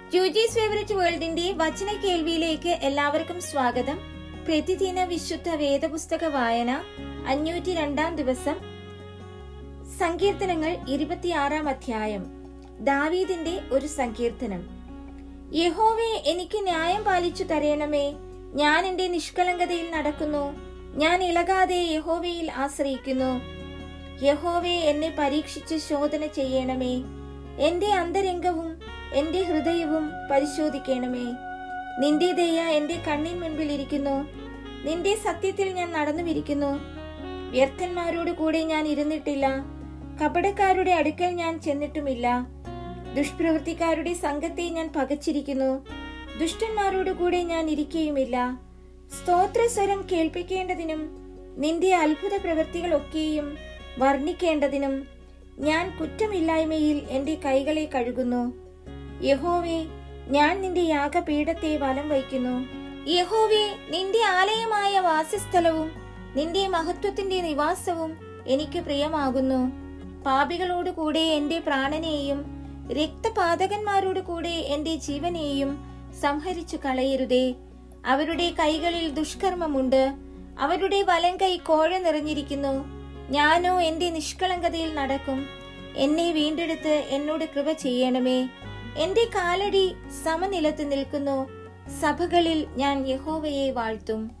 ജൂജീസ് favourite വേൾഡിന്റെ വചന കേൾവിയിലേക്ക് എല്ലാവർക്കും സ്വാഗതം പ്രതിദിന വിശുദ്ധ വേദപുസ്തക വായന അഞ്ഞൂറ്റി രണ്ടാം ദിവസം സങ്കീർത്തനങ്ങൾ ഇരുപത്തിയാറാം അധ്യായം ദാവീദിന്റെ ഒരു സങ്കീർത്തനം യഹോവേ എനിക്ക് ന്യായം പാലിച്ചു തരയണമേ ഞാൻ എന്റെ നിഷ്കളങ്കതയിൽ നടക്കുന്നു ഞാൻ ഇളകാതെ യഹോവയിൽ ആശ്രയിക്കുന്നു യഹോവേ എന്നെ പരീക്ഷിച്ച് ശോധന ചെയ്യണമേ എന്റെ അന്തരംഗവും എന്റെ ഹൃദയവും പരിശോധിക്കണമേ നിന്റെ ദയ എന്റെ കണ്ണിൻ മുൻപിൽ ഇരിക്കുന്നു നിന്റെ സത്യത്തിൽ ഞാൻ നടന്നുമിരിക്കുന്നു വ്യർത്ഥന്മാരോട് കൂടെ ഞാൻ ഇരുന്നിട്ടില്ല കപടക്കാരുടെ അടുക്കൽ ഞാൻ ചെന്നിട്ടുമില്ല ദുഷ്പ്രവൃത്തിക്കാരുടെ സംഘത്തെ ഞാൻ പകച്ചിരിക്കുന്നു ദുഷ്ടന്മാരോട് കൂടെ ഞാൻ ഇരിക്കുകയുമില്ല സ്തോത്രസ്വരം കേൾപ്പിക്കേണ്ടതിനും നിന്റെ അത്ഭുത പ്രവൃത്തികളൊക്കെയും വർണ്ണിക്കേണ്ടതിനും ഞാൻ കുറ്റമില്ലായ്മയിൽ എന്റെ കൈകളെ കഴുകുന്നു യഹോവേ ഞാൻ നിന്റെ യാഗപീഠത്തെ വലം വയ്ക്കുന്നു യഹോവേ നിന്റെ ആലയമായ വാസസ്ഥലവും നിന്റെ മഹത്വത്തിന്റെ നിവാസവും എനിക്ക് പ്രിയമാകുന്നു പാപികളോട് കൂടെ എന്റെ പ്രാണനെയും രക്തപാതകന്മാരോട് കൂടെ എന്റെ ജീവനെയും സംഹരിച്ചു കളയരുതേ അവരുടെ കൈകളിൽ ദുഷ്കർമ്മമുണ്ട് അവരുടെ വലം കൈ കോഴ നിറഞ്ഞിരിക്കുന്നു ഞാനോ എന്റെ നിഷ്കളങ്കതയിൽ നടക്കും എന്നെ വീണ്ടെടുത്ത് എന്നോട് കൃപ ചെയ്യണമേ എന്റെ കാലടി സമനിലത്ത് നിൽക്കുന്നു സഭകളിൽ ഞാൻ യഹോവയെ വാഴ്ത്തും